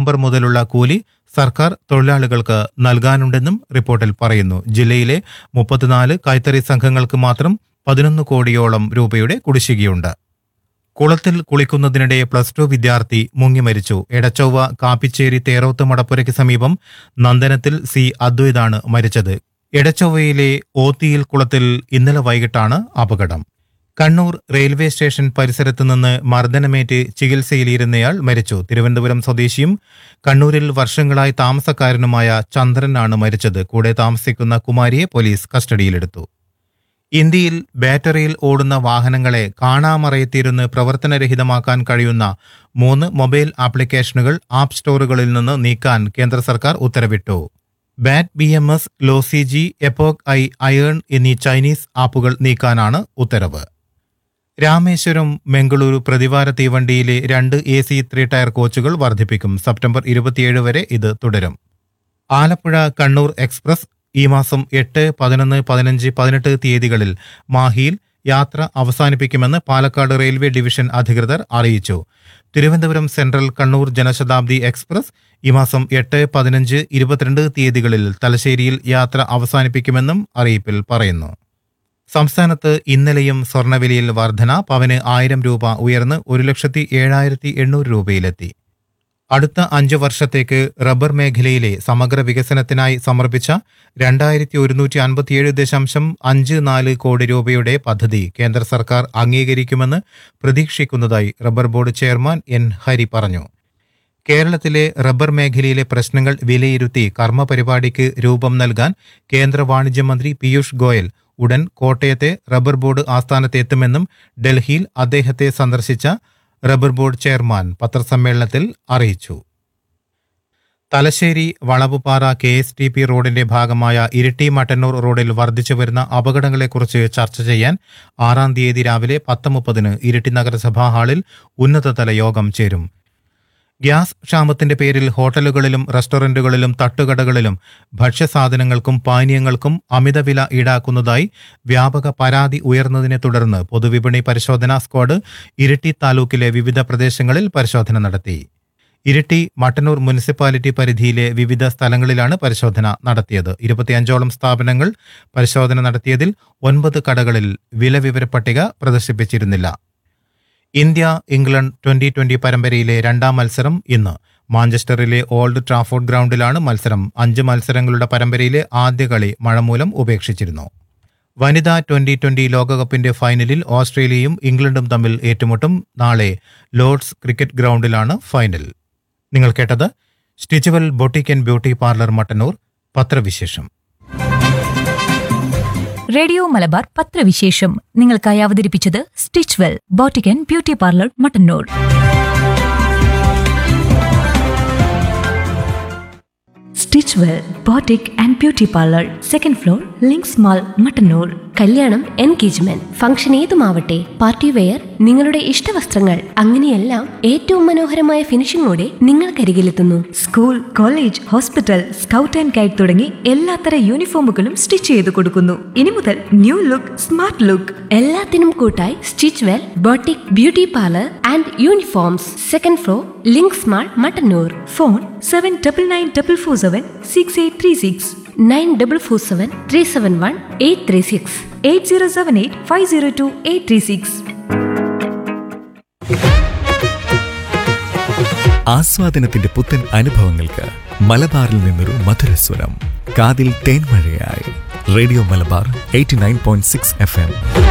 November മുതലുള്ള കൂലി സർക്കാർ തൊഴിലാളികൾക്ക് നൽകാനുണ്ടെന്നും റിപ്പോർട്ടിൽ പറയുന്നു ജില്ലയിലെ മുപ്പത്തിനാല് കൈത്തറി സംഘങ്ങൾക്ക് മാത്രം പതിനൊന്ന് കോടിയോളം രൂപയുടെ കുടിശ്ശികയുണ്ട് കുളത്തിൽ കുളിക്കുന്നതിനിടെ പ്ലസ് ടു വിദ്യാർത്ഥി മുങ്ങി മരിച്ചു എടച്ചൊവ്വ കാപ്പിച്ചേരി തേറോത്ത് മടപ്പുരയ്ക്ക് സമീപം നന്ദനത്തിൽ സി അദ്വൈതാണ് മരിച്ചത് എടച്ചൊവ്വയിലെ ഓത്തിയിൽ കുളത്തിൽ ഇന്നലെ വൈകിട്ടാണ് അപകടം കണ്ണൂർ റെയിൽവേ സ്റ്റേഷൻ പരിസരത്ത് നിന്ന് മർദ്ദനമേറ്റ് ചികിത്സയിലിരുന്നയാൾ മരിച്ചു തിരുവനന്തപുരം സ്വദേശിയും കണ്ണൂരിൽ വർഷങ്ങളായി താമസക്കാരനുമായ ചന്ദ്രനാണ് മരിച്ചത് കൂടെ താമസിക്കുന്ന കുമാരിയെ പോലീസ് കസ്റ്റഡിയിലെടുത്തു ഇന്ത്യയിൽ ബാറ്ററിയിൽ ഓടുന്ന വാഹനങ്ങളെ കാണാമറയത്തിരുന്ന് പ്രവർത്തനരഹിതമാക്കാൻ കഴിയുന്ന മൂന്ന് മൊബൈൽ ആപ്ലിക്കേഷനുകൾ ആപ്പ് സ്റ്റോറുകളിൽ നിന്ന് നീക്കാൻ കേന്ദ്ര സർക്കാർ ഉത്തരവിട്ടു ബാറ്റ് ബി എം എസ് ലോസിജി എപ്പോക് ഐ അയേൺ എന്നീ ചൈനീസ് ആപ്പുകൾ നീക്കാനാണ് ഉത്തരവ് രാമേശ്വരം മംഗളൂരു പ്രതിവാര തീവണ്ടിയിലെ രണ്ട് എ സി ത്രീ ടയർ കോച്ചുകൾ വർദ്ധിപ്പിക്കും സെപ്റ്റംബർ ഇരുപത്തിയേഴ് വരെ ഇത് തുടരും ആലപ്പുഴ കണ്ണൂർ എക്സ്പ്രസ് ഈ മാസം എട്ട് പതിനൊന്ന് പതിനഞ്ച് പതിനെട്ട് തീയതികളിൽ മാഹിയിൽ യാത്ര അവസാനിപ്പിക്കുമെന്ന് പാലക്കാട് റെയിൽവേ ഡിവിഷൻ അധികൃതർ അറിയിച്ചു തിരുവനന്തപുരം സെൻട്രൽ കണ്ണൂർ ജനശതാബ്ദി എക്സ്പ്രസ് ഈ മാസം എട്ട് പതിനഞ്ച് ഇരുപത്തിരണ്ട് തീയതികളിൽ തലശ്ശേരിയിൽ യാത്ര അവസാനിപ്പിക്കുമെന്നും അറിയിപ്പിൽ പറയുന്നു സംസ്ഥാനത്ത് ഇന്നലെയും സ്വർണ്ണവിലയിൽ വർധന പവന് ആയിരം രൂപ ഉയർന്ന് ഒരു ലക്ഷത്തി ഏഴായിരത്തി എണ്ണൂറ് രൂപയിലെത്തി അടുത്ത അഞ്ചു വർഷത്തേക്ക് റബ്ബർ മേഖലയിലെ സമഗ്ര വികസനത്തിനായി സമർപ്പിച്ച രണ്ടായിരത്തി ഒരുന്നൂറ്റി അൻപത്തിയേഴ് ദശാംശം അഞ്ച് നാല് കോടി രൂപയുടെ പദ്ധതി കേന്ദ്ര സർക്കാർ അംഗീകരിക്കുമെന്ന് പ്രതീക്ഷിക്കുന്നതായി rubber board chairman N Hari പറഞ്ഞു കേരളത്തിലെ റബ്ബർ മേഖലയിലെ പ്രശ്നങ്ങൾ വിലയിരുത്തി കർമ്മ പരിപാടിക്ക് രൂപം നൽകാൻ കേന്ദ്ര വാണിജ്യ മന്ത്രി പീയൂഷ് ഗോയൽ ഉടൻ കോട്ടയത്തെ റബ്ബർ ബോർഡ് ആസ്ഥാനത്ത് എത്തുമെന്നും ഡൽഹിയിൽ അദ്ദേഹത്തെ സന്ദർശിച്ച റബ്ബർ ബോർഡ് ചെയർമാൻ പത്രസമ്മേളനത്തിൽ അറിയിച്ചു Thalassery Valavupara K S T P റോഡിന്റെ ഭാഗമായ ഇരിട്ടി മട്ടന്നൂർ റോഡിൽ വർദ്ധിച്ചു വരുന്ന അപകടങ്ങളെക്കുറിച്ച് ചർച്ച ചെയ്യാൻ ആറാം തീയതി രാവിലെ പത്ത് മുപ്പതിന് ഇരിട്ടി നഗരസഭാ ഹാളിൽ ഉന്നതതല യോഗം ചേരും ഗ്യാസ് ക്ഷാമത്തിന്റെ പേരിൽ ഹോട്ടലുകളിലും റെസ്റ്റോറന്റുകളിലും തട്ടുകടകളിലും ഭക്ഷ്യസാധനങ്ങൾക്കും പാനീയങ്ങൾക്കും അമിതവില ഈടാക്കുന്നതായി വ്യാപക പരാതി ഉയർന്നതിനെ തുടർന്ന് പൊതുവിപണി പരിശോധനാ സ്ക്വാഡ് ഇരിട്ടി താലൂക്കിലെ വിവിധ പ്രദേശങ്ങളിൽ പരിശോധന നടത്തി ഇരിട്ടി മട്ടന്നൂർ മുനിസിപ്പാലിറ്റി പരിധിയിലെ വിവിധ സ്ഥലങ്ങളിലാണ് പരിശോധന നടത്തിയത് ഇരുപത്തിയഞ്ചോളം സ്ഥാപനങ്ങൾ പരിശോധന നടത്തിയതിൽ ഒൻപത് കടകളിൽ വില വിവര പട്ടിക പ്രദർശിപ്പിച്ചിരുന്നില്ല ഇന്ത്യ ഇംഗ്ലണ്ട് ട്വന്റി ട്വന്റി പരമ്പരയിലെ രണ്ടാം മത്സരം ഇന്ന് മാഞ്ചസ്റ്ററിലെ ഓൾഡ് ട്രാഫോർഡ് ഗ്രൗണ്ടിലാണ് മത്സരം അഞ്ച് മത്സരങ്ങളുടെ പരമ്പരയിലെ ആദ്യ കളി മഴ മൂലം ഉപേക്ഷിച്ചിരുന്നു വനിതാ ട്വന്റി ട്വന്റി ലോകകപ്പിന്റെ ഫൈനലിൽ ഓസ്ട്രേലിയയും ഇംഗ്ലണ്ടും തമ്മിൽ ഏറ്റുമുട്ടും നാളെ ലോർഡ്സ് ക്രിക്കറ്റ് ഗ്രൗണ്ടിലാണ് ഫൈനൽ നിങ്ങൾ കേട്ടത് stitch well boutique and beauty parlour Mattannur പത്രവിശേഷം റേഡിയോ മലബാർ പത്രവിശേഷം നിങ്ങൾക്കായി അവതരിപ്പിച്ചത് stitch well boutique and beauty parlour Mattannur stitch well boutique and beauty parlour second floor links mall Mattannur കല്യാണം എൻഗേജ്മെന്റ് ഫംഗ്ഷൻ ഏതുമാവട്ടെ പാർട്ടി വെയർ നിങ്ങളുടെ ഇഷ്ടവസ്ത്രങ്ങൾ അങ്ങനെയെല്ലാം ഏറ്റവും മനോഹരമായ ഫിനിഷിംഗോടെ നിങ്ങൾക്കരികിലെത്തുന്നു school college hospital scout and guide തുടങ്ങി എല്ലാത്തര യൂണിഫോമുകളും സ്റ്റിച്ച് ചെയ്ത് കൊടുക്കുന്നു ഇനി മുതൽ ന്യൂ ലുക്ക് സ്മാർട്ട് ലുക്ക് എല്ലാത്തിനും കൂട്ടായി stitch well boutique beauty parlour and uniforms second floor links mall Mattannur phone seven double nine double four seven six eight three six nine double four seven three seven one eight three six eight zero seven eight five zero two eight three six ആസ്വാദനത്തിന്റെ പുത്തൻ അനുഭവങ്ങൾക്ക് മലബാറിൽ നിന്നൊരു മധുരസ്വരം കാതിൽ തേൻമഴയായി radio Malabar eighty nine point six F M